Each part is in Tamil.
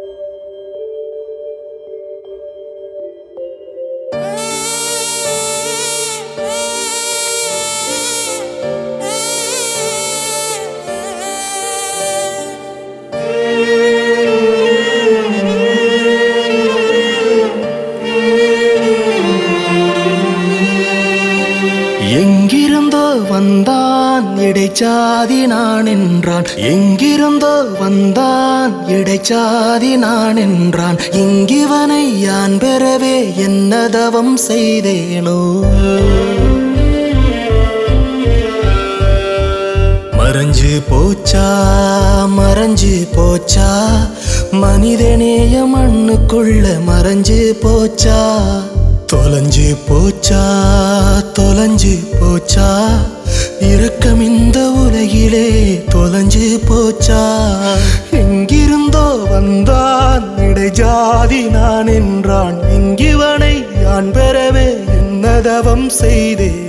எங்கிருந்தோ வந்தான் இடைச்சாதி நான் என்றான் எங்கிருந்தோ வந்தான் இடைச்சாதி நான் என்றான் இங்கிவனை யான் பெறவே என்ன தவம் செய்தேனோ மறைஞ்சு போச்சா மறைஞ்சு போச்சா மனிதநேய மண்ணுக்குள்ள மறைஞ்சு போச்சா தொலைஞ்சு போச்சா தொலைஞ்சு போச்சா இரக்கம் இந்த உலகிலே தொலைஞ்சு போச்சா எங்கிருந்தோ வந்தான் இடைஜாதி நான் என்றான் இங்கிவனை யான் பெறவே என்ன தவம் செய்தேனோ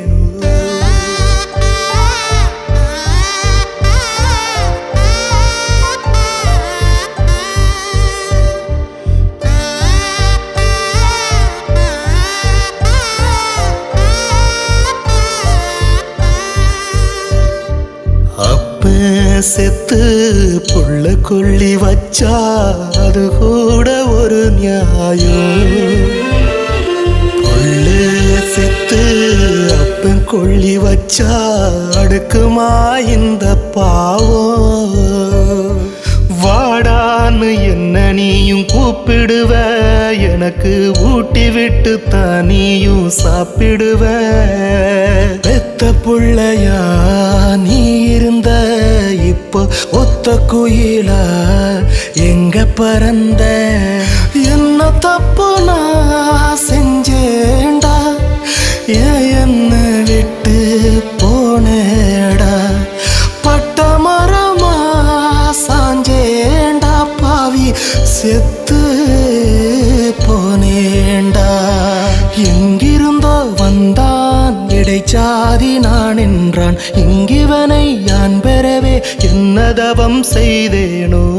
அப்ப செத்து புள்ள கொள்ளி வச்சா அது கூட ஒரு நியாயம் புள்ள செத்து அப்பன் கொள்ளி வச்சா அடுக்குமா இந்த பாவம் வாடான்னு என்ன நீயும் கூப்பிடுவ எனக்கு ஊட்டி விட்டு தனியும் சாப்பிடுவ பெத்த புள்ளையா நீ இருந்த இப்போ ஒத்த குயிலா எங்க பறந்த என்ன தப்பு நான் செஞ்சேன்டா ஏன் என்ன விட்டு போனேடா பட்ட மரமா சாஞ்சேண்டா பாவி செத்து போனேண்டா எங்கிருந்தோ வந்தான் இடைச்சாதி நான் என்றான் இங்கிவனை யான் பெறவே என்ன தவம் செய்தேனோ